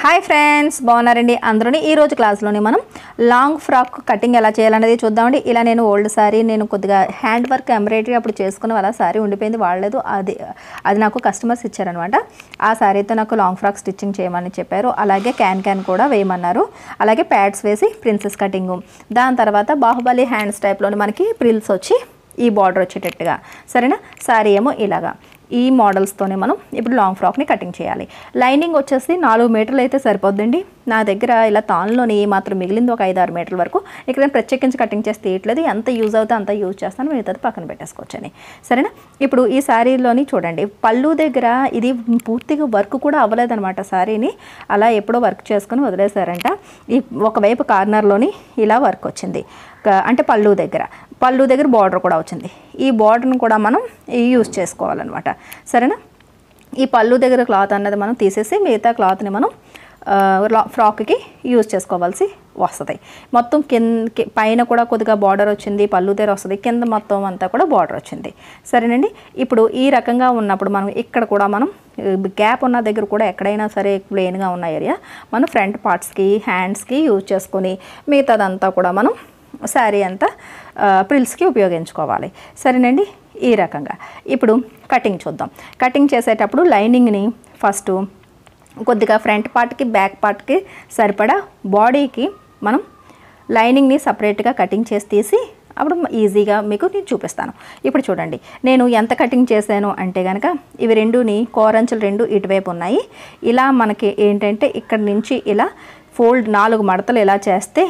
hi friends బాగున్నారండి అందరూని ఈ రోజు క్లాస్లోని మనం లాంగ్ ఫ్రాక్ కటింగ్ ఎలా చేయాలనేది చూద్దామండి ఇలా నేను ఓల్డ్ సారీ నేను కొద్దిగా హ్యాండ్ వర్క్ ఎంబ్రాయిడరీ అప్పుడు చేసుకున్న అలా సారీ ఉండిపోయింది వాడలేదు అది అది నాకు కస్టమర్స్ ఇచ్చారనమాట ఆ సారీతో నాకు లాంగ్ ఫ్రాక్ స్టిచ్చింగ్ చేయమని చెప్పారు అలాగే క్యాన్ క్యాన్ కూడా వేయమన్నారు అలాగే ప్యాడ్స్ వేసి ప్రిన్సెస్ కటింగ్ దాని తర్వాత బాహుబలి హ్యాండ్స్ టైప్లోని మనకి ప్రిల్స్ వచ్చి ఈ బార్డర్ వచ్చేటట్టుగా సరేనా సారీ ఏమో ఇలాగా ఈ మోడల్స్తోనే మనం ఇప్పుడు లాంగ్ ఫ్రాక్ని కటింగ్ చేయాలి లైనింగ్ వచ్చేసి నాలుగు మీటర్లు అయితే సరిపోద్దండి నా దగ్గర ఇలా తాన్లోని మాత్రం మిగిలింది ఒక ఐదు ఆరు మీటర్ల వరకు ఇక్కడ నేను ప్రత్యేకించి కటింగ్ చేస్తే తీయట్లేదు ఎంత యూజ్ అవుతే అంత యూజ్ చేస్తాను మిగతాది పక్కన పెట్టేసుకోవచ్చని సరేనా ఇప్పుడు ఈ శారీలోని చూడండి పళ్ళు దగ్గర ఇది పూర్తిగా వర్క్ కూడా అవ్వలేదన్నమాట శారీని అలా ఎప్పుడో వర్క్ చేసుకుని వదిలేశారంట ఈ ఒకవైపు కార్నర్లోని ఇలా వర్క్ వచ్చింది క- అంటే పళ్ళు దగ్గర పళ్ళు దగ్గర బార్డర్ కూడా వచ్చింది ఈ బార్డర్ని కూడా మనం యూజ్ చేసుకోవాలన్నమాట సరేనా ఈ పళ్ళు దగ్గర క్లాత్ అన్నది మనం తీసేసి మిగతా క్లాత్ని మనం ఆ, లా- ఫ్రాక్కి యూజ్ చేసుకోవాల్సి వస్తుంది మొత్తం కింద పైన కూడా కొద్దిగా బార్డర్ వచ్చింది పళ్ళు దగ్గర వస్తుంది కింద మొత్తం అంతా కూడా బార్డర్ వచ్చింది సరేనండి ఇప్పుడు ఈ రకంగా ఉన్నప్పుడు మనం ఇక్కడ కూడా మనం గ్యాప్ ఉన్న దగ్గర కూడా ఎక్కడైనా సరే ప్లెయిన్గా ఉన్న ఏరియా మనం ఫ్రంట్ పార్ట్స్కి హ్యాండ్స్కి యూజ్ చేసుకొని మిగతాదంతా కూడా మనం శారీ అంతా ఆ, ప్రిల్స్కి ఉపయోగించుకోవాలి సరేనండి ఈ రకంగా ఇప్పుడు కటింగ్ చూద్దాం కటింగ్ చేసేటప్పుడు లైనింగ్ని ఫస్ట్ కొద్దిగా ఫ్రంట్ పార్ట్కి బ్యాక్ పార్ట్కి సరిపడా బాడీకి మనం లైనింగ్ని సపరేట్గా కటింగ్ చేసి తీసి అప్పుడు ఈజీగా మీకు నేను చూపిస్తాను ఇప్పుడు చూడండి నేను ఎంత కటింగ్ చేశాను అంటే కనుక ఇవి రెండుని కోరంచులు రెండు ఇటువైపు ఉన్నాయి ఇలా మనకి ఏంటంటే ఇక్కడ నుంచి ఇలా ఫోల్డ్ నాలుగు మడతలు ఇలా చేస్తే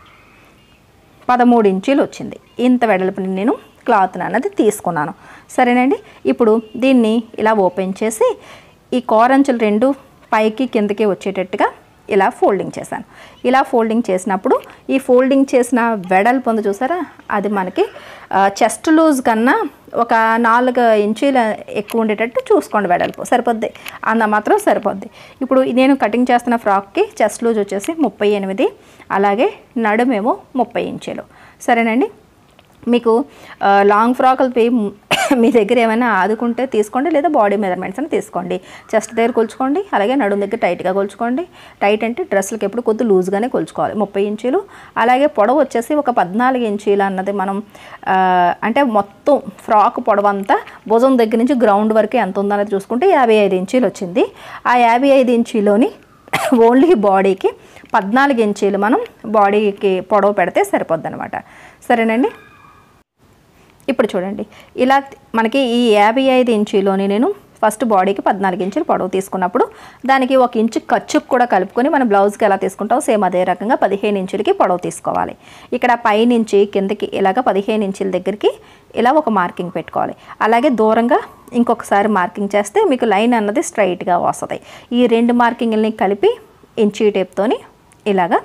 పదమూడు ఇంచీలు వచ్చింది ఇంత వెడల్పుని నేను క్లాత్ అన్నది తీసుకున్నాను సరేనండి ఇప్పుడు దీన్ని ఇలా ఓపెన్ చేసి ఈ కోరంచులు రెండు పైకి కిందకి వచ్చేటట్టుగా ఇలా ఫోల్డింగ్ చేశాను ఇలా ఫోల్డింగ్ చేసినప్పుడు ఈ ఫోల్డింగ్ చేసిన వెడల్పు ఉంది చూసారా అది మనకి చెస్ట్ లూజ్ కన్నా ఒక నాలుగు ఇంచీల ఎక్కువ ఉండేటట్టు చూసుకోండి వెడల్పు సరిపోద్ది అన్న మాత్రం సరిపోద్ది ఇప్పుడు నేను కటింగ్ చేస్తున్న ఫ్రాక్కి చెస్ట్ లూజ్ వచ్చేసి ముప్పై ఎనిమిది అలాగే నడుమేమో ముప్పై ఇంచీలు సరేనండి మీకు ఆ, లాంగ్ ఫ్రాకులు పే మీ దగ్గర ఏమైనా ఆదుకుంటే తీసుకోండి లేదా బాడీ మెజర్మెంట్స్ అని తీసుకోండి చెస్ట్ దగ్గర కొలుచుకోండి అలాగే నడుము దగ్గర టైట్గా కొలుచుకోండి టైట్ అంటే డ్రెస్సులకి ఎప్పుడు కొద్ది లూజ్గానే కొలుచుకోవాలి ముప్పై ఇంచీలు అలాగే పొడవు వచ్చేసి ఒక పద్నాలుగు ఇంచీలు అన్నది మనం ఆ, అంటే మొత్తం ఫ్రాక్ పొడవంతా భుజం దగ్గర నుంచి గ్రౌండ్ వరకు ఎంత ఉందన్నది చూసుకుంటే యాభై ఐదు ఇంచీలు వచ్చింది ఆ యాభై ఐదు ఇంచీలోని ఓన్లీ బాడీకి పద్నాలుగు ఇంచీలు మనం బాడీకి పొడవు పెడితే సరిపోద్ది అనమాట సరేనండి ఇప్పుడు చూడండి ఇలా మనకి ఈ యాభై ఐదు ఇంచీలోని నేను ఫస్ట్ బాడీకి పద్నాలుగు ఇంచులు పొడవు తీసుకున్నప్పుడు దానికి ఒక ఇంచు ఖర్చుకు కూడా కలుపుకొని మనం బ్లౌజ్కి ఎలా తీసుకుంటాం సేమ్ అదే రకంగా పదిహేను ఇంచులకి పొడవు తీసుకోవాలి ఇక్కడ పైనుంచి కిందకి ఇలాగ పదిహేను ఇంచుల దగ్గరికి ఇలా ఒక మార్కింగ్ పెట్టుకోవాలి అలాగే దూరంగా ఇంకొకసారి మార్కింగ్ చేస్తే మీకు లైన్ అన్నది స్ట్రైట్గా వస్తుంది ఈ రెండు మార్కింగ్ని కలిపి ఇంచీ టేప్తోని ఇలాగా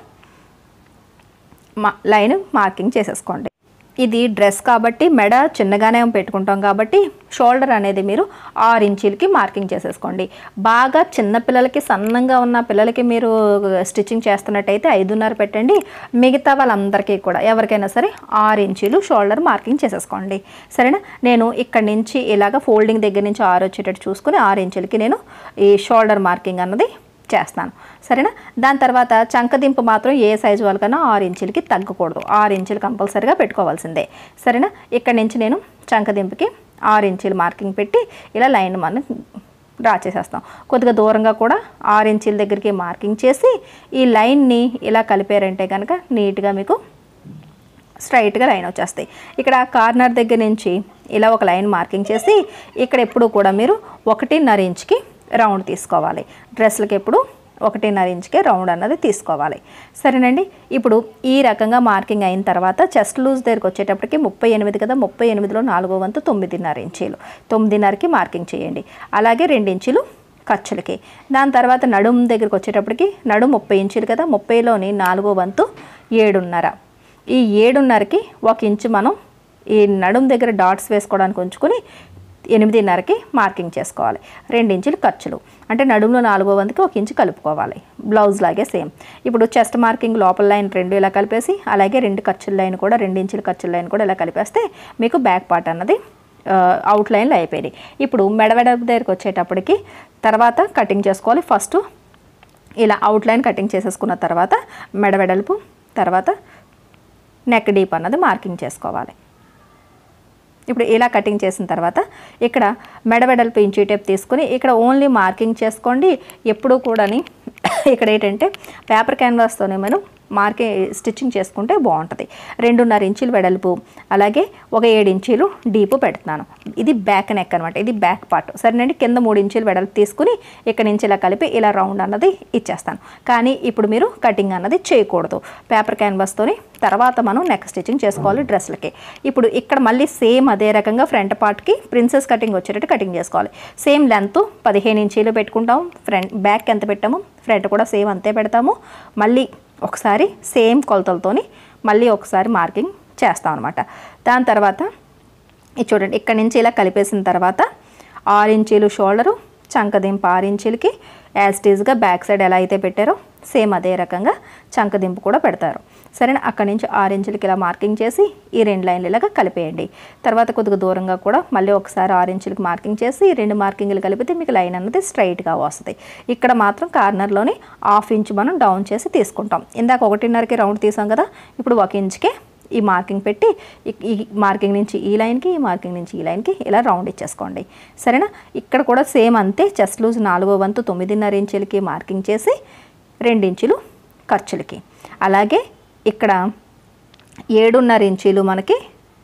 మా లైన్ మార్కింగ్ చేసేసుకోండి ఇది డ్రెస్ కాబట్టి మెడ చిన్నగానే పెట్టుకుంటాం కాబట్టి షోల్డర్ అనేది మీరు ఆరు ఇంచీలకి మార్కింగ్ చేసేసుకోండి బాగా చిన్న పిల్లలకి సన్నంగా ఉన్న పిల్లలకి మీరు స్టిచ్చింగ్ చేస్తున్నట్టయితే ఐదున్నర పెట్టండి మిగతా వాళ్ళందరికీ కూడా ఎవరికైనా సరే ఆరు ఇంచీలు షోల్డర్ మార్కింగ్ చేసేసుకోండి సరేనా నేను ఇక్కడ నుంచి ఇలాగ ఫోల్డింగ్ దగ్గర నుంచి ఆరు వచ్చేటట్టు చూసుకుని ఆరు ఇంచులకి నేను ఈ షోల్డర్ మార్కింగ్ అన్నది చేస్తాను సరేనా దాని తర్వాత చంకదింపు మాత్రం ఏ సైజు వాళ్ళకన్నా ఆరు ఇంచులకి తగ్గకూడదు ఆరు ఇంచులు కంపల్సరీగా పెట్టుకోవాల్సిందే సరేనా ఇక్కడ నుంచి నేను చంకదింపుకి ఆరు ఇంచులు మార్కింగ్ పెట్టి ఇలా లైన్ మనం డ్రా చేసేస్తాం కొద్దిగా దూరంగా కూడా ఆరు ఇంచుల దగ్గరికి మార్కింగ్ చేసి ఈ లైన్ని ఇలా కలిపారంటే కనుక నీట్గా మీకు స్ట్రైట్గా లైన్ వచ్చేస్తాయి ఇక్కడ కార్నర్ దగ్గర నుంచి ఇలా ఒక లైన్ మార్కింగ్ చేసి ఇక్కడ ఎప్పుడు కూడా మీరు ఒకటిన్నర ఇంచుకి రౌండ్ తీసుకోవాలి డ్రెస్లకి ఎప్పుడు ఒకటిన్నర ఇంచుకే రౌండ్ అన్నది తీసుకోవాలి సరేనండి ఇప్పుడు ఈ రకంగా మార్కింగ్ అయిన తర్వాత చెస్ట్ లూజ్ దగ్గరికి వచ్చేటప్పటికి ముప్పై ఎనిమిది కదా ముప్పై ఎనిమిదిలో నాలుగో వంతు తొమ్మిదిన్నర ఇంచీలు తొమ్మిదిన్నరకి మార్కింగ్ చేయండి అలాగే రెండు ఇంచులు ఖర్చులకి దాని తర్వాత నడుము దగ్గరికి వచ్చేటప్పటికి నడుము ముప్పై ఇంచులు కదా ముప్పైలోని నాలుగో వంతు ఏడున్నర ఈ ఏడున్నరకి ఒక ఇంచు మనం ఈ నడుము దగ్గర డాట్స్ వేసుకోవడానికి ఉంచుకొని ఎనిమిదిన్నరకి మార్కింగ్ చేసుకోవాలి రెండు ఇంచులు ఖర్చులు అంటే నడుములో నాలుగో వంతుకి ఒక ఇంచు కలుపుకోవాలి బ్లౌజ్ లాగే సేమ్ ఇప్పుడు చెస్ట్ మార్కింగ్ లోపల లైన్ రెండు ఇలా కలిపేసి అలాగే రెండు ఖర్చుల లైన్ కూడా రెండు ఇంచుల ఖర్చుల లైన్ కూడా ఇలా కలిపేస్తే మీకు బ్యాక్ పార్ట్ అన్నది అవుట్ లైన్లు అయిపోయినాయి ఇప్పుడు మెడవెడ దగ్గరికి వచ్చేటప్పటికి తర్వాత కటింగ్ చేసుకోవాలి ఫస్ట్ ఇలా అవుట్లైన్ కటింగ్ చేసేసుకున్న తర్వాత మెడ వెడల్పు తర్వాత నెక్ డీప్ అన్నది మార్కింగ్ చేసుకోవాలి ఇప్పుడు ఇలా కటింగ్ చేసిన తర్వాత ఇక్కడ మెడ వెడల్పు ఇంచు టేప్ తీసుకుని ఇక్కడ ఓన్లీ మార్కింగ్ చేసుకోండి ఎప్పుడూ కూడాని ఇక్కడ ఏంటంటే పేపర్ క్యాన్వాస్తోనే మనం మార్కింగ్ స్టిచ్చింగ్ చేసుకుంటే బాగుంటుంది రెండున్నర ఇంచులు వెడల్పు అలాగే ఒక ఏడు ఇంచీలు డీపు పెడుతున్నాను ఇది బ్యాక్ నెక్ అనమాట ఇది బ్యాక్ పార్ట్ సరేనండి కింద మూడు ఇంచులు వెడల్పు తీసుకుని ఇక్కడ నుంచి ఇలా కలిపి ఇలా రౌండ్ అన్నది ఇచ్చేస్తాను కానీ ఇప్పుడు మీరు కటింగ్ అన్నది చేయకూడదు పేపర్ క్యాన్వాస్తోని తర్వాత మనం నెక్ స్టిచ్చింగ్ చేసుకోవాలి డ్రెస్లకి ఇప్పుడు ఇక్కడ మళ్ళీ సేమ్ అదే రకంగా ఫ్రంట్ పార్ట్కి ప్రిన్సెస్ కటింగ్ వచ్చేటట్టు కటింగ్ చేసుకోవాలి సేమ్ లెంత్ పదిహేను ఇంచీలు పెట్టుకుంటాం ఫ్రంట్ బ్యాక్ ఎంత పెట్టాము ఫ్రంట్ కూడా సేమ్ అంతే పెడతాము మళ్ళీ ఒకసారి సేమ్ కొలతలతోని మళ్ళీ ఒకసారి మార్కింగ్ చేస్తాం అనమాట దాని తర్వాత ఇది చూడండి ఇక్కడ నుంచి ఇలా కలిపేసిన తర్వాత ఆరు ఇంచీలు షోల్డరు చంకదింపు ఆరు ఇంచీలకి యాజ్ టీజ్గా బ్యాక్ సైడ్ ఎలా అయితే పెట్టారో సేమ్ అదే రకంగా చంకదింపు కూడా పెడతారు సరేనా అక్కడి నుంచి ఆరు ఇంచులకి ఇలా మార్కింగ్ చేసి ఈ రెండు లైన్లు ఇలాగా కలిపేయండి తర్వాత కొద్దిగా దూరంగా కూడా మళ్ళీ ఒకసారి ఆరు ఇంచులకి మార్కింగ్ చేసి ఈ రెండు మార్కింగ్లు కలిపితే మీకు లైన్ అన్నది స్ట్రైట్గా వస్తుంది ఇక్కడ మాత్రం కార్నర్లోని హాఫ్ ఇంచ్ మనం డౌన్ చేసి తీసుకుంటాం ఇందాక ఒకటిన్నరకి రౌండ్ తీసాం కదా ఇప్పుడు ఒక ఇంచుకే ఈ మార్కింగ్ పెట్టి ఈ- ఈ మార్కింగ్ నుంచి ఈ లైన్కి ఈ మార్కింగ్ నుంచి ఈ లైన్కి ఇలా రౌండ్ ఇచ్చేసుకోండి సరేనా ఇక్కడ కూడా సేమ్ అంతే చెస్ట్ లూజ్ నాలుగో వంతు తొమ్మిదిన్నర ఇంచులకి మార్కింగ్ చేసి రెండించులు ఖర్చులకి అలాగే ఇక్కడ ఏడున్నర ఇంచీలు మనకి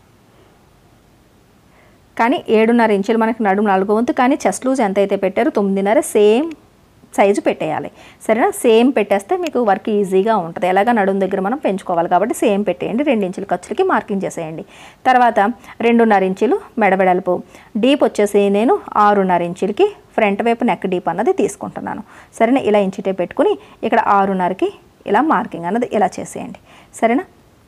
కానీ ఏడున్నర ఇంచులు మనకి నడుము నాలుగో వంతు కానీ చెస్ట్ లూజ్ ఎంత అయితే పెట్టారో తొమ్మిదిన్నర సేమ్ సైజు పెట్టేయాలి సరేనా సేమ్ పెట్టేస్తే మీకు వర్క్ ఈజీగా ఉంటుంది ఎలాగ నడుము దగ్గర మనం పెంచుకోవాలి కాబట్టి సేమ్ పెట్టేయండి రెండు ఇంచుల ఖర్చులకి మార్కింగ్ చేసేయండి తర్వాత రెండున్నర ఇంచులు మెడబెడల్పు డీప్ వచ్చేసి నేను ఆరున్నర ఇంచులకి ఫ్రంట్ వైపు నెక్ డీప్ అన్నది తీసుకుంటున్నాను సరేనా ఇలా ఇంచుటే పెట్టుకుని ఇక్కడ ఆరున్నరకి ఇలా మార్కింగ్ అన్నది ఇలా చేసేయండి సరేనా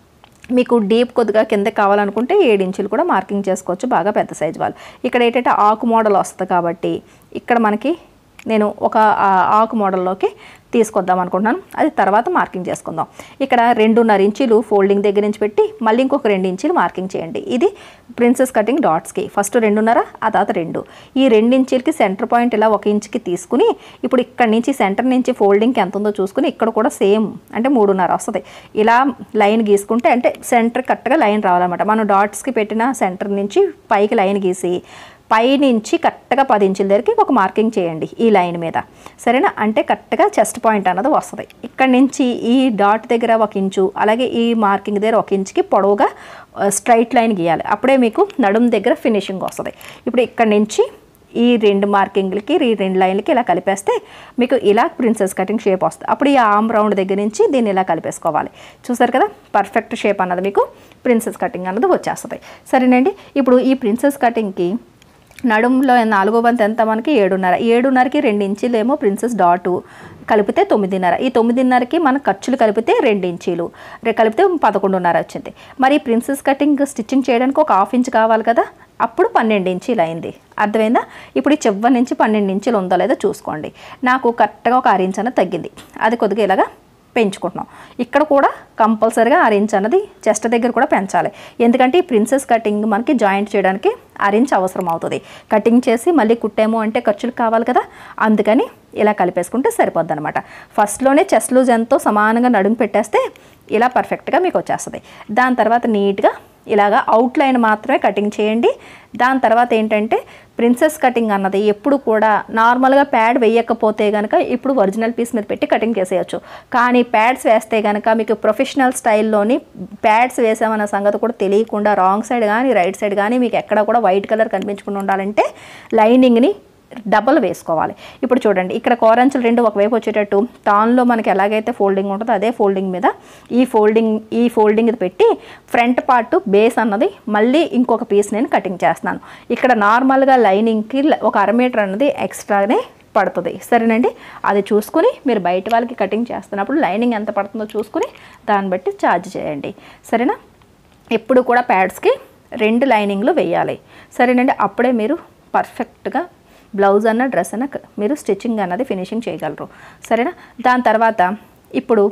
మీకు డీప్ కొద్దిగా కింద కావాలనుకుంటే ఏడు ఇంచులు కూడా మార్కింగ్ చేసుకోవచ్చు బాగా పెద్ద సైజు వాళ్ళు ఇక్కడ ఏంటంటే ఆకు మోడల్ వస్తుంది కాబట్టి ఇక్కడ మనకి నేను ఒక ఆ, ఆకు మోడల్లోకి తీసుకొద్దాం అనుకుంటున్నాను అది తర్వాత మార్కింగ్ చేసుకుందాం ఇక్కడ రెండున్నర ఇంచులు ఫోల్డింగ్ దగ్గర నుంచి పెట్టి మళ్ళీ ఇంకొక రెండు ఇంచులు మార్కింగ్ చేయండి ఇది ప్రిన్సెస్ కటింగ్ డాట్స్కి ఫస్ట్ రెండున్నర ఆ తర్వాత రెండు ఈ రెండు ఇంచులకి సెంటర్ పాయింట్ ఇలా ఒక ఇంచుకి తీసుకుని ఇప్పుడు ఇక్కడ నుంచి సెంటర్ నుంచి ఫోల్డింగ్కి ఎంత ఉందో చూసుకుని ఇక్కడ కూడా సేమ్ అంటే మూడున్నర వస్తుంది ఇలా లైన్ గీసుకుంటే అంటే సెంటర్ కరెక్ట్గా లైన్ రావాలన్నమాట మనం డాట్స్కి పెట్టిన సెంటర్ నుంచి పైకి లైన్ గీసి పైనుంచి కరెక్ట్గా పది ఇంచుల దగ్గరికి ఒక మార్కింగ్ చేయండి ఈ లైన్ మీద సరేనా అంటే కరెక్ట్గా చెస్ట్ పాయింట్ అన్నది వస్తుంది ఇక్కడ నుంచి ఈ డాట్ దగ్గర ఒక ఇంచు అలాగే ఈ మార్కింగ్ దగ్గర ఒక ఇంచుకి పొడవుగా స్ట్రైట్ లైన్ గీయాలి అప్పుడే మీకు నడుము దగ్గర ఫినిషింగ్ వస్తుంది ఇప్పుడు ఇక్కడ నుంచి ఈ రెండు మార్కింగ్లకి ఈ రెండు లైన్లకి ఇలా కలిపేస్తే మీకు ఇలా ప్రిన్సెస్ కటింగ్ షేప్ వస్తుంది అప్పుడు ఈ ఆమ్ రౌండ్ దగ్గర నుంచి దీన్ని ఇలా కలిపేసుకోవాలి చూసారు కదా పర్ఫెక్ట్ షేప్ అన్నది మీకు ప్రిన్సెస్ కటింగ్ అన్నది వచ్చేస్తుంది సరేనండి ఇప్పుడు ఈ ప్రిన్సెస్ కటింగ్కి నడుములో నాలుగో వంతు ఎంత మనకి ఏడున్నర ఏడున్నరకి రెండు ఇంచీలు ఏమో ప్రిన్సెస్ డాటు కలిపితే తొమ్మిదిన్నర ఈ తొమ్మిదిన్నరకి మన ఖర్చులు కలిపితే రెండు ఇంచీలు రే కలిపితే పదకొండున్నర వచ్చింది మరి ఈ ప్రిన్సెస్ కటింగ్ స్టిచ్చింగ్ చేయడానికి ఒక హాఫ్ ఇంచ్ కావాలి కదా అప్పుడు పన్నెండు ఇంచీలు అయింది అర్థమైందా ఇప్పుడు ఈ చివరి నుంచి పన్నెండు ఇంచులు ఉందో లేదో చూసుకోండి నాకు కరెక్ట్గా ఒక ఆరు ఇంచ్ అనేది తగ్గింది అది కొద్దిగా ఇలాగా పెంచుకుంటున్నాం ఇక్కడ కూడా కంపల్సరీగా ఆరు ఇంచ్ అన్నది చెస్ట్ దగ్గర కూడా పెంచాలి ఎందుకంటే ఈ ప్రిన్సెస్ కటింగ్ మనకి జాయింట్ చేయడానికి ఆరు ఇంచ్ అవసరం అవుతుంది కటింగ్ చేసి మళ్ళీ కుట్టాము అంటే ఖర్చులు కావాలి కదా అందుకని ఇలా కలిపేసుకుంటే సరిపోద్ది అనమాట ఫస్ట్లోనే చెస్ట్ లూజ్ ఎంతో సమానంగా నడుము పెట్టేస్తే ఇలా పర్ఫెక్ట్గా మీకు వచ్చేస్తుంది దాని తర్వాత నీట్గా ఇలాగా అవుట్లైన్ మాత్రమే కటింగ్ చేయండి దాని తర్వాత ఏంటంటే ప్రిన్సెస్ కటింగ్ అన్నది ఎప్పుడు కూడా నార్మల్గా ప్యాడ్ వేయకపోతే కనుక ఇప్పుడు ఒరిజినల్ పీస్ మీద పెట్టి కటింగ్ చేసేయచ్చు కానీ ప్యాడ్స్ వేస్తే కనుక మీకు ప్రొఫెషనల్ స్టైల్లోని ప్యాడ్స్ వేసామన్న సంగతి కూడా తెలియకుండా రాంగ్ సైడ్ కానీ రైట్ సైడ్ కానీ మీకు ఎక్కడ కూడా వైట్ కలర్ కనిపించకుండా ఉండాలంటే లైనింగ్ని డబల్ వేసుకోవాలి ఇప్పుడు చూడండి ఇక్కడ కోరంచులు రెండు ఒకవైపు వచ్చేటట్టు తాన్లో మనకి ఎలాగైతే ఫోల్డింగ్ ఉంటుందో అదే ఫోల్డింగ్ మీద ఈ ఫోల్డింగ్ ఈ ఫోల్డింగ్ పెట్టి ఫ్రంట్ పార్ట్ బేస్ అన్నది మళ్ళీ ఇంకొక పీస్ నేను కటింగ్ చేస్తున్నాను ఇక్కడ నార్మల్గా లైనింగ్కి ఒక అర మీటర్ అన్నది ఎక్స్ట్రానే పడుతుంది సరేనండి అది చూసుకుని మీరు బయట వాళ్ళకి కటింగ్ చేస్తున్నప్పుడు లైనింగ్ ఎంత పడుతుందో చూసుకుని దాన్ని బట్టి ఛార్జ్ చేయండి సరేనా ఎప్పుడు కూడా ప్యాడ్స్కి రెండు లైనింగ్లు వేయాలి సరేనండి అప్పుడే మీరు పర్ఫెక్ట్గా బ్లౌజ్ అన్న డ్రెస్ అన్న క- మీరు స్టిచ్చింగ్ అన్నది ఫినిషింగ్ చేయగలరు సరేనా దాని తర్వాత ఇప్పుడు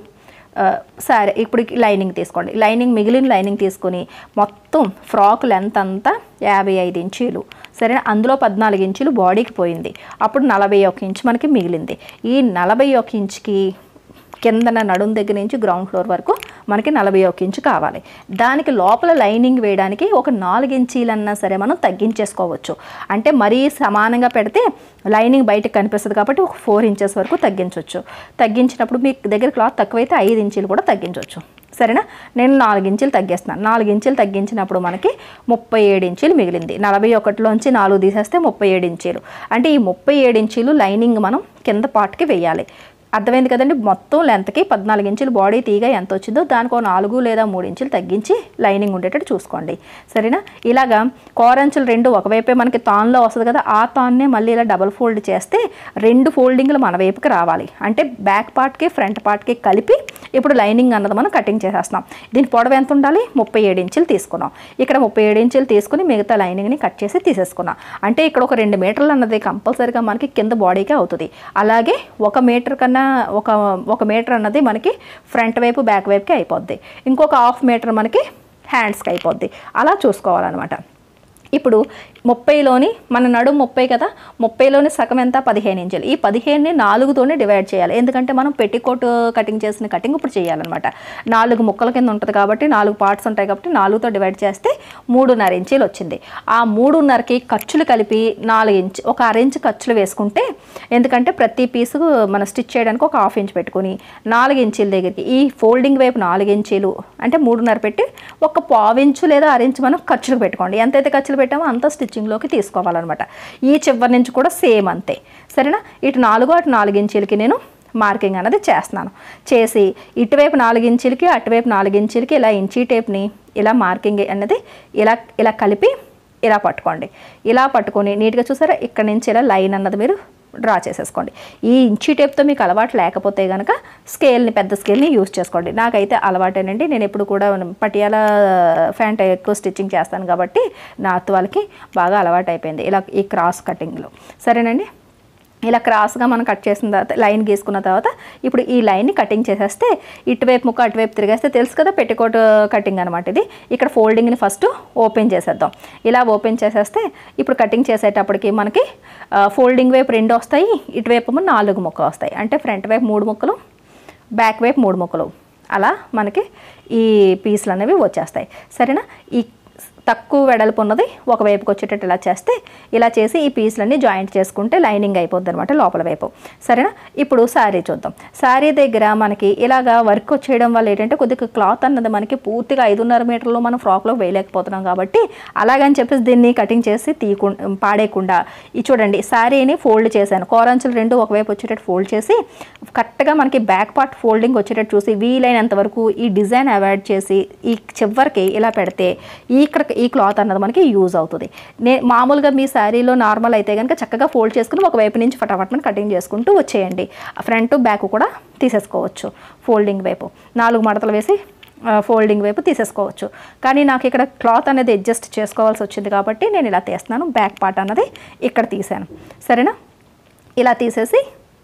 ఆ, సరే ఇప్పుడు లైనింగ్ తీసుకోండి లైనింగ్ మిగిలిన లైనింగ్ తీసుకొని మొత్తం ఫ్రాక్ లెంత్ అంతా యాభై ఐదు ఇంచీలు సరేనా అందులో పద్నాలుగు ఇంచులు బాడీకి పోయింది అప్పుడు నలభై ఒక ఇంచు మనకి మిగిలింది ఈ నలభై ఒక ఇంచుకి కిందన నడుం దగ్గర నుంచి గ్రౌండ్ ఫ్లోర్ వరకు మనకి నలభై ఒక ఇంచు కావాలి దానికి లోపల లైనింగ్ వేయడానికి ఒక నాలుగు ఇంచీలన్నా సరే మనం తగ్గించేసుకోవచ్చు అంటే మరీ సమానంగా పెడితే లైనింగ్ బయటకు కనిపిస్తుంది కాబట్టి ఒక ఫోర్ ఇంచెస్ వరకు తగ్గించవచ్చు తగ్గించినప్పుడు మీ దగ్గర క్లాత్ తక్కువైతే ఐదు ఇంచీలు కూడా తగ్గించవచ్చు సరేనా నేను నాలుగు ఇంచులు తగ్గిస్తున్నాను నాలుగు ఇంచులు తగ్గించినప్పుడు మనకి ముప్పై ఏడు ఇంచులు మిగిలింది నలభై ఒకటిలోంచి నాలుగు తీసేస్తే ముప్పై ఏడు ఇంచీలు అంటే ఈ ముప్పై ఏడు ఇంచీలు లైనింగ్ మనం కింద పార్ట్కి వేయాలి అర్థమైంది కదండి మొత్తం లెంత్కి పద్నాలుగు ఇంచులు బాడీ తీగ ఎంత వచ్చిందో దానికి ఒక నాలుగు లేదా మూడు ఇంచులు తగ్గించి లైనింగ్ ఉండేటట్టు చూసుకోండి సరేనా ఇలాగా కోరంచులు రెండు ఒకవైపే మనకి తాన్లో వస్తుంది కదా ఆ తాన్నే మళ్ళీ ఇలా డబల్ ఫోల్డ్ చేస్తే రెండు ఫోల్డింగ్లు మన వైపుకి రావాలి అంటే బ్యాక్ పార్ట్కి ఫ్రంట్ పార్ట్కి కలిపి ఇప్పుడు లైనింగ్ అన్నది మనం కటింగ్ చేసేస్తున్నాం దీని పొడవు ఎంత ఉండాలి ముప్పై ఏడు ఇంచులు తీసుకున్నాం ఇక్కడ ముప్పై ఏడు ఇంచులు తీసుకుని మిగతా లైనింగ్ని కట్ చేసి తీసేసుకున్నాం అంటే ఇక్కడ ఒక రెండు మీటర్లు అన్నది కంపల్సరీగా మనకి కింద బాడీకే అవుతుంది అలాగే ఒక మీటర్ కన్నా ఒక ఒక మీటర్ అన్నది మనకి ఫ్రంట్ వైపు బ్యాక్ వైపుకి అయిపోద్ది ఇంకొక హాఫ్ మీటర్ మనకి హ్యాండ్స్కి అయిపోద్ది అలా చూసుకోవాలన్నమాట ఇప్పుడు ముప్పైలోని మన నడుము ముప్పై కదా ముప్పైలోని సగం ఎంత పదిహేను ఇంచులు ఈ పదిహేనుని నాలుగుతోనే డివైడ్ చేయాలి ఎందుకంటే మనం పెట్టికోట్ కటింగ్ చేసిన కటింగ్ ఇప్పుడు చేయాలన్నమాట నాలుగు ముక్కల కింద ఉంటుంది కాబట్టి నాలుగు పార్ట్స్ ఉంటాయి కాబట్టి నాలుగుతో డివైడ్ చేస్తే మూడున్నర ఇంచీలు వచ్చింది ఆ మూడున్నరకి ఖర్చులు కలిపి నాలుగు ఇంచు ఒక అర ఇంచు ఖర్చులు వేసుకుంటే ఎందుకంటే ప్రతి పీసు మన స్టిచ్ చేయడానికి ఒక హాఫ్ ఇంచ్ పెట్టుకుని నాలుగు ఇంచీల దగ్గరికి ఈ ఫోల్డింగ్ వైపు నాలుగు ఇంచీలు అంటే మూడున్నర పెట్టి ఒక పావించు లేదా అరించు మనం ఖర్చులకు పెట్టుకోండి ఎంతైతే ఖర్చులు పెట్టామో అంత స్టిచ్చింగ్లోకి తీసుకోవాలన్నమాట ఈ చివరి నుంచి కూడా సేమ్ అంతే సరేనా ఇటు నాలుగు అటు నాలుగు ఇంచీలకి నేను మార్కింగ్ అనేది చేస్తున్నాను చేసి ఇటువైపు నాలుగు ఇంచులకి అటువైపు నాలుగు ఇంచులకి ఇలా ఇంచీ టేప్ని ఇలా మార్కింగ్ అనేది ఇలా ఇలా కలిపి ఇలా పట్టుకోండి ఇలా పట్టుకొని నీట్గా చూసారా ఇక్కడ నుంచి ఇలా లైన్ అన్నది మీరు డ్రా చేసేసుకోండి ఈ ఇంచీ టేప్తో మీకు అలవాటు లేకపోతే కనుక స్కేల్ని పెద్ద స్కేల్ని యూస్ చేసుకోండి నాకైతే అలవాటేనండి నేను ఎప్పుడు కూడా పటియాల ఫ్యాంట్ ఎక్కువ స్టిచ్చింగ్ చేస్తాను కాబట్టి నా అత్త వాళ్ళకి బాగా అలవాటు అయిపోయింది ఇలా ఈ క్రాస్ కటింగ్లో సరేనండి ఇలా క్రాస్గా మనం కట్ చేసిన తర్వాత లైన్ గీసుకున్న తర్వాత ఇప్పుడు ఈ లైన్ని కటింగ్ చేసేస్తే ఇటువైపు ముక్క అటువైపు తిరిగేస్తే తెలుసు కదా పెట్టికోట్ కటింగ్ అనమాట ఇది ఇక్కడ ఫోల్డింగ్ని ఫస్ట్ ఓపెన్ చేసేద్దాం ఇలా ఓపెన్ చేసేస్తే ఇప్పుడు కటింగ్ చేసేటప్పటికి మనకి ఫోల్డింగ్ వైపు రెండు వస్తాయి ఇటువైపు ఏమో నాలుగు ముక్కలు వస్తాయి అంటే ఫ్రంట్ వైపు మూడు ముక్కలు బ్యాక్ వైపు మూడు ముక్కలు అలా మనకి ఈ పీసులు అనేవి వచ్చేస్తాయి సరేనా ఈ తక్కువ వెడల్పు ఉన్నది ఒకవైపుకి వచ్చేటట్టు ఇలా చేస్తే ఇలా చేసి ఈ పీసులన్నీ జాయింట్ చేసుకుంటే లైనింగ్ అయిపోద్ది అనమాట లోపల వైపు సరేనా ఇప్పుడు శారీ చూద్దాం శారీ దగ్గర మనకి ఇలాగా వర్క్ వచ్చేయడం వల్ల ఏంటంటే కొద్దిగా క్లాత్ అన్నది మనకి పూర్తిగా ఐదున్నర మీటర్లు మనం ఫ్రాక్లో వేయలేకపోతున్నాం కాబట్టి అలాగని చెప్పేసి దీన్ని కటింగ్ చేసి తీయకు పాడేయకుండా ఈ చూడండి శారీని ఫోల్డ్ చేశాను కోరంచులు రెండు ఒకవైపు వచ్చేటట్టు ఫోల్డ్ చేసి కరెక్ట్గా మనకి బ్యాక్ పార్ట్ ఫోల్డింగ్ వచ్చేటట్టు చూసి వీలైనంత వరకు ఈ డిజైన్ అవాయిడ్ చేసి ఈ చివరికి ఇలా పెడితే ఈ ఇక్కడ ఈ క్లాత్ అన్నది మనకి యూజ్ అవుతుంది నే మామూలుగా మీ శారీలో నార్మల్ అయితే కనుక చక్కగా ఫోల్డ్ చేసుకుని ఒక వైపు నుంచి ఫటాఫట్మని కటింగ్ చేసుకుంటూ వచ్చేయండి ఫ్రంట్ బ్యాక్ కూడా తీసేసుకోవచ్చు ఫోల్డింగ్ వైపు నాలుగు మడతలు వేసి ఆ, ఫోల్డింగ్ వైపు తీసేసుకోవచ్చు కానీ నాకు ఇక్కడ క్లాత్ అనేది అడ్జస్ట్ చేసుకోవాల్సి వచ్చింది కాబట్టి నేను ఇలా తీస్తున్నాను బ్యాక్ పార్ట్ అన్నది ఇక్కడ తీసాను సరేనా ఇలా తీసేసి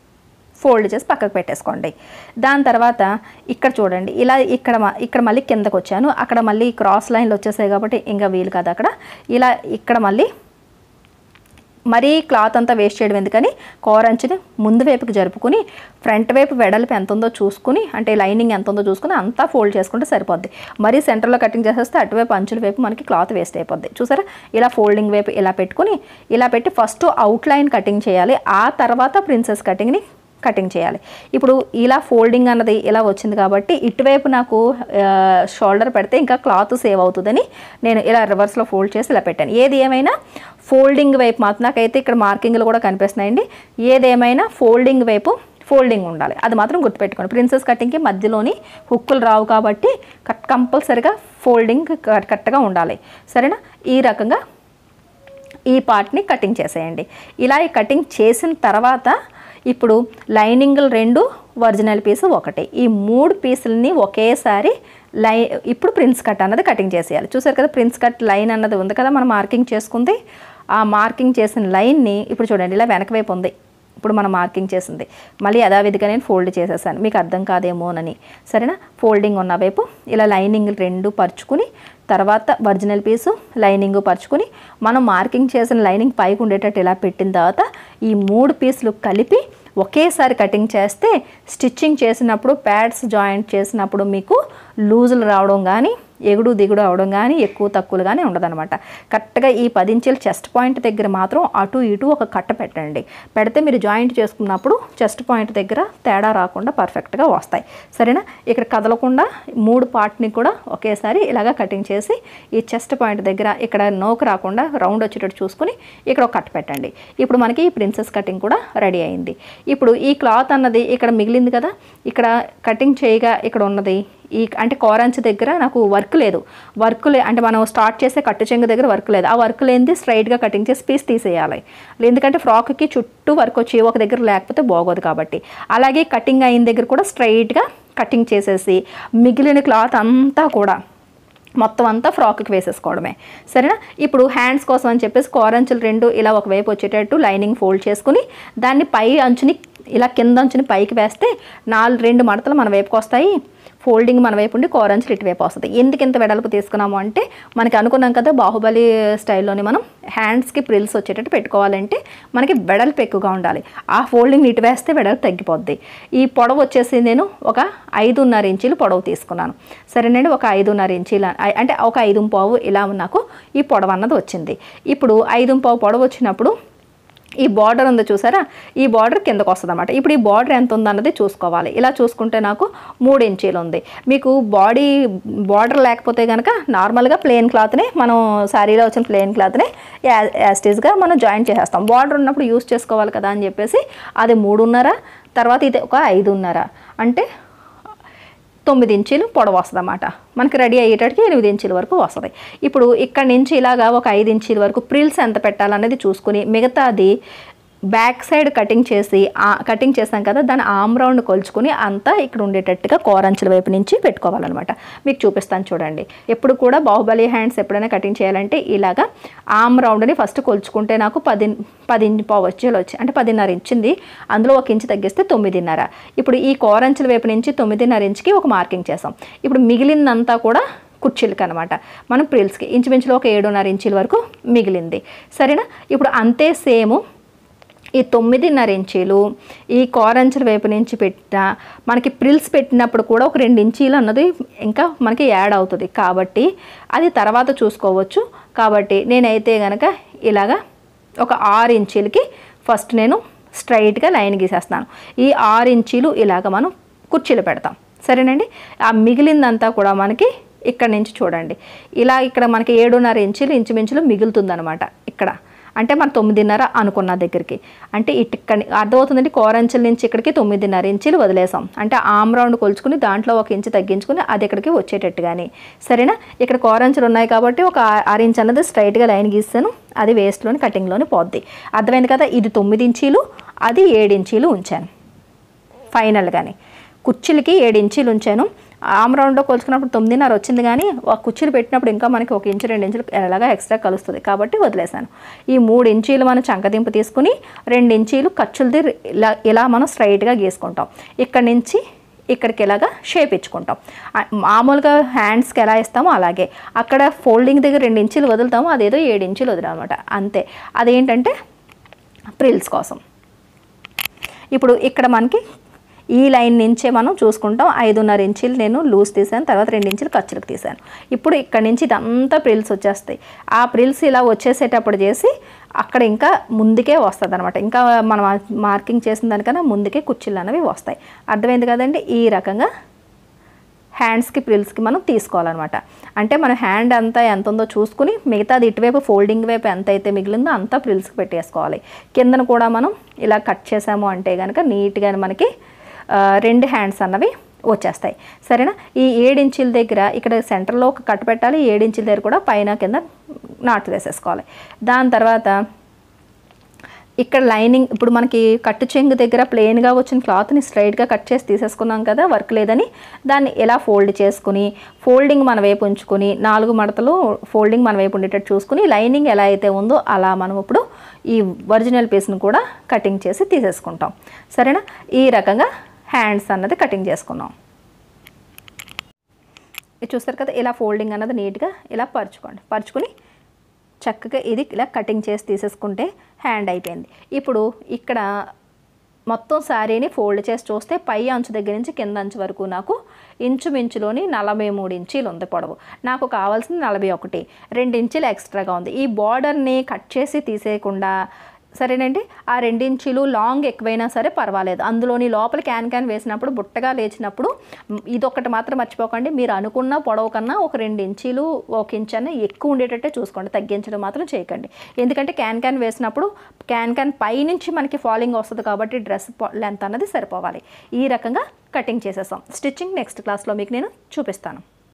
ఫోల్డ్ చేసి పక్కకు పెట్టేసుకోండి దాని తర్వాత ఇక్కడ చూడండి ఇలా ఇక్కడ మ- ఇక్కడ మళ్ళీ కిందకు వచ్చాను అక్కడ మళ్ళీ క్రాస్ లైన్లు వచ్చేసాయి కాబట్టి ఇంకా వీలు కాదు అక్కడ ఇలా ఇక్కడ మళ్ళీ మరీ క్లాత్ అంతా వేస్ట్ చేయడం ఎందుకని కోరంచుని ముందు వైపుకి జరుపుకుని ఫ్రంట్ వైపు వెడల్పు ఎంత ఉందో చూసుకుని అంటే లైనింగ్ ఎంత ఉందో చూసుకుని అంతా ఫోల్డ్ చేసుకుంటే సరిపోద్ది మరీ సెంటర్లో కటింగ్ చేసేస్తే అటువైపు అంచుల వైపు మనకి క్లాత్ వేస్ట్ అయిపోద్ది చూసారా ఇలా ఫోల్డింగ్ వైపు ఇలా పెట్టుకుని ఇలా పెట్టి ఫస్ట్ అవుట్ లైన్ కటింగ్ చేయాలి ఆ తర్వాత ప్రిన్సెస్ కటింగ్ని కటింగ్ చేయాలి ఇప్పుడు ఇలా ఫోల్డింగ్ అన్నది ఇలా వచ్చింది కాబట్టి ఇటువైపు నాకు షోల్డర్ పెడితే ఇంకా క్లాత్ సేవ్ అవుతుందని నేను ఇలా రివర్స్లో ఫోల్డ్ చేసి ఇలా పెట్టాను ఏది ఏమైనా ఫోల్డింగ్ వైపు మాత్రం నాకైతే ఇక్కడ మార్కింగ్లు కూడా కనిపిస్తున్నాయండి ఏదేమైనా ఫోల్డింగ్ వైపు ఫోల్డింగ్ ఉండాలి అది మాత్రం గుర్తుపెట్టుకోండి ప్రిన్సెస్ కటింగ్కి మధ్యలోని హుక్కులు రావు కాబట్టి కట్ కంపల్సరిగా ఫోల్డింగ్ కరెక్ట్గా ఉండాలి సరేనా ఈ రకంగా ఈ పార్ట్ని కటింగ్ చేసేయండి ఇలా ఈ కటింగ్ చేసిన తర్వాత ఇప్పుడు లైనింగ్లు రెండు ఒరిజినల్ పీసు ఒకటి ఈ మూడు పీసులని ఒకేసారి లై ఇప్పుడు ప్రిన్స్ కట్ అన్నది కటింగ్ చేసేయాలి చూసారు కదా ప్రిన్స్ కట్ లైన్ అన్నది ఉంది కదా మనం మార్కింగ్ చేసుకుంది ఆ మార్కింగ్ చేసిన లైన్ని ఇప్పుడు చూడండి ఇలా వెనక వైపు ఉంది ఇప్పుడు మనం మార్కింగ్ చేసింది మళ్ళీ యథావిధిగా నేను ఫోల్డ్ చేసేసాను మీకు అర్థం కాదేమోనని సరేనా ఫోల్డింగ్ ఉన్న వైపు ఇలా లైనింగ్ రెండు పరుచుకుని తర్వాత ఒరిజినల్ పీసు లైనింగ్ పరుచుకుని మనం మార్కింగ్ చేసిన లైనింగ్ పైకి ఉండేటట్టు ఇలా పెట్టిన తర్వాత ఈ మూడు పీసులు కలిపి ఒకేసారి కటింగ్ చేస్తే స్టిచ్చింగ్ చేసినప్పుడు ప్యాడ్స్ జాయింట్ చేసినప్పుడు మీకు లూజులు రావడం కానీ ఎగుడు దిగుడు అవడం కానీ ఎక్కువ తక్కువలు కానీ ఉండదన్నమాట కరెక్ట్గా ఈ పది ఇంచుల చెస్ట్ పాయింట్ దగ్గర మాత్రం అటు ఇటు ఒక కట్ట పెట్టండి పెడితే మీరు జాయింట్ చేసుకున్నప్పుడు చెస్ట్ పాయింట్ దగ్గర తేడా రాకుండా పర్ఫెక్ట్గా వస్తాయి సరేనా ఇక్కడ కదలకుండా మూడు పార్ట్ని కూడా ఒకేసారి ఇలాగ కటింగ్ చేసి ఈ చెస్ట్ పాయింట్ దగ్గర ఇక్కడ నోకు రాకుండా రౌండ్ వచ్చేటట్టు చూసుకుని ఇక్కడ ఒక కట్ పెట్టండి ఇప్పుడు మనకి ఈ ప్రిన్సెస్ కటింగ్ కూడా రెడీ అయింది ఇప్పుడు ఈ క్లాత్ అన్నది ఇక్కడ మిగిలింది కదా ఇక్కడ కటింగ్ చేయగా ఇక్కడ ఉన్నది ఈ అంటే కోరంచ్ దగ్గర నాకు వర్క్ లేదు వర్క్ లే అంటే మనం స్టార్ట్ చేసే కట్టు చెంగు దగ్గర వర్క్ లేదు ఆ వర్క్ లేనిది స్ట్రైట్గా కటింగ్ చేసి పీస్ తీసేయాలి ఎందుకంటే ఫ్రాక్కి చుట్టూ వర్క్ వచ్చి ఒక దగ్గర లేకపోతే బాగోదు కాబట్టి అలాగే కటింగ్ అయిన దగ్గర కూడా స్ట్రైట్గా కటింగ్ చేసేసి మిగిలిన క్లాత్ అంతా కూడా మొత్తం అంతా ఫ్రాక్కి వేసేసుకోవడమే సరేనా ఇప్పుడు హ్యాండ్స్ కోసం అని చెప్పేసి కోరంచులు రెండు ఇలా ఒకవైపు వచ్చేటట్టు లైనింగ్ ఫోల్డ్ చేసుకుని దాన్ని పై అంచుని ఇలా కింద అంచుని పైకి వేస్తే నాలుగు రెండు మడతలు మన వైపుకి వస్తాయి ఫోల్డింగ్ మన వైపు ఉండి కోరంచులు ఇటువైపు వస్తుంది ఎందుకు ఇంత వెడల్పు తీసుకున్నాము అంటే మనకి అనుకున్నాం కదా బాహుబలి స్టైల్లోని మనం హ్యాండ్స్కి ప్రిల్స్ వచ్చేటట్టు పెట్టుకోవాలంటే మనకి వెడల్పు ఎక్కువగా ఉండాలి ఆ ఫోల్డింగ్ ఇటు వేస్తే వెడల్పు తగ్గిపోద్ది ఈ పొడవు వచ్చేసి నేను ఒక ఐదున్నర ఇంచీలు పొడవు తీసుకున్నాను సరేనండి ఒక ఐదున్నర ఇంచీల ఐ- అంటే ఒక ఐదు పావు ఇలా నాకు ఈ పొడవు అన్నది వచ్చింది ఇప్పుడు ఐదు పావు పొడవు వచ్చినప్పుడు ఈ బార్డర్ ఉందో చూసారా ఈ బార్డర్ కిందకు వస్తుంది అనమాట ఇప్పుడు ఈ బార్డర్ ఎంత ఉందన్నది చూసుకోవాలి ఇలా చూసుకుంటే నాకు మూడు ఇంచీలు ఉంది మీకు బాడీ బార్డర్ లేకపోతే కనుక నార్మల్గా ప్లెయిన్ క్లాత్ని మనం శారీలో వచ్చిన ప్లెయిన్ క్లాత్ని యాస్టీస్గా మనం జాయిన్ చేసేస్తాం బార్డర్ ఉన్నప్పుడు యూస్ చేసుకోవాలి కదా అని చెప్పేసి అది మూడున్నర తర్వాత ఇది ఒక ఐదున్నర అంటే తొమ్మిది ఇంచీలు పొడవు వస్తుంది అన్నమాట మనకి రెడీ అయ్యేటట్టుకి ఎనిమిది ఇంచీల వరకు వస్తుంది ఇప్పుడు ఇక్కడ నుంచి ఇలాగా ఒక ఐదు ఇంచీల వరకు ప్రిల్స్ ఎంత పెట్టాలనేది చూసుకుని మిగతాది బ్యాక్ సైడ్ కటింగ్ చేసి ఆ కటింగ్ చేసాం కదా దాని ఆమ్ రౌండ్ కొలుచుకుని అంతా ఇక్కడ ఉండేటట్టుగా కోరంచుల వైపు నుంచి పెట్టుకోవాలన్నమాట మీకు చూపిస్తాను చూడండి ఎప్పుడు కూడా బాహుబలి హ్యాండ్స్ ఎప్పుడైనా కటింగ్ చేయాలంటే ఇలాగా ఆమ్ రౌండ్ని ఫస్ట్ కొలుచుకుంటే నాకు పది పది ఇంచు పావు వచ్చేలు వచ్చి అంటే పదిన్నర ఇచ్చింది అందులో ఒక ఇంచు తగ్గిస్తే తొమ్మిదిన్నర ఇప్పుడు ఈ కోరంచుల వైపు నుంచి తొమ్మిదిన్నర ఇంచుకి ఒక మార్కింగ్ చేసాం ఇప్పుడు మిగిలిందంతా కూడా కుర్చీలకి అనమాట మనం ప్రిల్స్కి ఇంచుమించులో ఒక ఏడున్నర ఇంచుల వరకు మిగిలింది సరేనా ఇప్పుడు అంతే సేమ్ ఈ తొమ్మిదిన్నర ఇంచీలు ఈ కోరంచుల వైపు నుంచి పెట్టిన మనకి ప్రిల్స్ పెట్టినప్పుడు కూడా ఒక రెండు ఇంచీలు అన్నది ఇంకా మనకి యాడ్ అవుతుంది కాబట్టి అది తర్వాత చూసుకోవచ్చు కాబట్టి నేనైతే కనుక ఇలాగా ఒక ఆరు ఇంచీలకి ఫస్ట్ నేను స్ట్రైట్గా లైన్ గీసేస్తాను ఈ ఆరు ఇంచీలు ఇలాగ మనం కుర్చీలు పెడతాం సరేనండి ఆ మిగిలిందంతా కూడా మనకి ఇక్కడ నుంచి చూడండి ఇలా ఇక్కడ మనకి ఏడున్నర ఇంచులు ఇంచుమించులు మిగులుతుందనమాట ఇక్కడ అంటే మన తొమ్మిదిన్నర అనుకున్న దగ్గరికి అంటే ఇటు ఇక్కడ అర్థమవుతుందండి కోరంచుల నుంచి ఇక్కడికి తొమ్మిదిన్నర ఇంచులు వదిలేసాం అంటే ఆమ్ రౌండ్ కొలుచుకుని దాంట్లో ఒక ఇంచు తగ్గించుకుని అది ఇక్కడికి వచ్చేటట్టు కానీ సరేనా ఇక్కడ కోరంచులు ఉన్నాయి కాబట్టి ఒక ఆరు ఇంచ్ అన్నది స్ట్రైట్గా లైన్ గీస్తాను అది వేస్ట్లోని కటింగ్లోని పోద్ది అర్థమైంది కదా ఇది తొమ్మిది ఇంచీలు అది ఏడు ఇంచీలు ఉంచాను ఫైనల్గాని కుర్చీలకి ఏడు ఇంచీలు ఉంచాను ఆమ్ రౌండ్లో కొలుచుకున్నప్పుడు తొమ్మిదిన్నర వచ్చింది కానీ ఆ కుర్చీలు పెట్టినప్పుడు ఇంకా మనకి ఒక ఇంచు రెండు ఇంచులు ఎలాగా ఎక్స్ట్రా కలుస్తుంది కాబట్టి వదిలేశాను ఈ మూడు ఇంచీలు మనం చంకదింపు తీసుకుని రెండు ఇంచీలు ఖర్చులది ఇలా ఇలా మనం స్ట్రైట్గా గీసుకుంటాం ఇక్కడి నుంచి ఇక్కడికి ఇలాగా షేప్ ఇచ్చుకుంటాం ఆ, మామూలుగా హ్యాండ్స్కి ఎలా ఇస్తామో అలాగే అక్కడ ఫోల్డింగ్ దగ్గర రెండు ఇంచులు వదులుతామో అదేదో ఏడు ఇంచులు వదిలామన్నమాట అంతే అదేంటంటే ప్రిల్స్ కోసం ఇప్పుడు ఇక్కడ మనకి ఈ లైన్ నుంచే మనం చూసుకుంటాం ఐదున్నర ఇంచులు నేను లూజ్ తీసాను తర్వాత రెండు ఇంచులు ఖర్చులకు తీసాను ఇప్పుడు ఇక్కడ నుంచి ఇదంతా ప్రిల్స్ వచ్చేస్తాయి ఆ ప్రిల్స్ ఇలా వచ్చేసేటప్పుడు చేసి అక్కడ ఇంకా ముందుకే వస్తుంది అనమాట ఇంకా మనం మార్కింగ్ చేసిన దానికన్నా ముందుకే కుర్చీలు అనేవి వస్తాయి అర్థమైంది కదండి ఈ రకంగా హ్యాండ్స్కి ప్రిల్స్కి మనం తీసుకోవాలన్నమాట అంటే మన హ్యాండ్ అంతా ఎంత ఉందో చూసుకుని మిగతాది ఇటువైపు ఫోల్డింగ్ వైపు ఎంత అయితే మిగిలిందో అంతా ప్రిల్స్కి పెట్టేసుకోవాలి కిందన కూడా మనం ఇలా కట్ చేసాము అంటే కనుక నీట్గా మనకి ఆ, రెండు హ్యాండ్స్ అన్నవి వచ్చేస్తాయి సరేనా ఈ ఏడించుల దగ్గర ఇక్కడ సెంటర్లో ఒక కట్ పెట్టాలి ఏడించుల దగ్గర కూడా పైన కింద నాటు వేసేసుకోవాలి దాని తర్వాత ఇక్కడ లైనింగ్ ఇప్పుడు మనకి కట్టు చెంగు దగ్గర ప్లెయిన్గా వచ్చిన క్లాత్ని స్ట్రైట్గా కట్ చేసి తీసేసుకున్నాం కదా వర్క్ లేదని దాన్ని ఎలా ఫోల్డ్ చేసుకుని ఫోల్డింగ్ మన వైపు ఉంచుకొని నాలుగు మడతలు ఫోల్డింగ్ మన వైపు ఉండేటట్టు చూసుకుని లైనింగ్ ఎలా అయితే ఉందో అలా మనం ఇప్పుడు ఈ ఒరిజినల్ పీస్ని కూడా కటింగ్ చేసి తీసేసుకుంటాం సరేనా ఈ రకంగా హ్యాండ్స్ అన్నది కటింగ్ చేసుకున్నాం ఇది చూస్తారు కదా ఇలా ఫోల్డింగ్ అన్నది నీట్గా ఇలా పరుచుకోండి పరుచుకుని చక్కగా ఇది ఇలా కటింగ్ చేసి తీసేసుకుంటే హ్యాండ్ అయిపోయింది ఇప్పుడు ఇక్కడ మొత్తం శారీని ఫోల్డ్ చేసి చూస్తే పై అంచు దగ్గర నుంచి కింద అంచు వరకు నాకు ఇంచుమించులోని నలభై మూడు ఇంచీలు ఉంది పొడవు నాకు కావాల్సింది నలభై ఒకటి రెండు ఇంచీలు ఎక్స్ట్రాగా ఉంది ఈ బార్డర్ని కట్ చేసి తీసేయకుండా సరేనండి ఆ రెండించీలు లాంగ్ ఎక్కువైనా సరే పర్వాలేదు అందులోని లోపల క్యాన్ క్యాన్ వేసినప్పుడు బుట్టగా లేచినప్పుడు మ్, ఇదొకటి మాత్రం మర్చిపోకండి మీరు అనుకున్న పొడవు కన్నా ఒక రెండు ఇంచీలు ఒక ఇంచ్ అన్న ఎక్కువ ఉండేటట్టే చూసుకోండి తగ్గించడం మాత్రం చేయకండి ఎందుకంటే క్యాన్ క్యాన్ వేసినప్పుడు క్యాన్ క్యాన్ పై నుంచి మనకి ఫాలింగ్ వస్తుంది కాబట్టి డ్రెస్ లెంత్ అన్నది సరిపోవాలి ఈ రకంగా కటింగ్ చేసేసాం స్టిచ్చింగ్ నెక్స్ట్ క్లాస్లో మీకు నేను చూపిస్తాను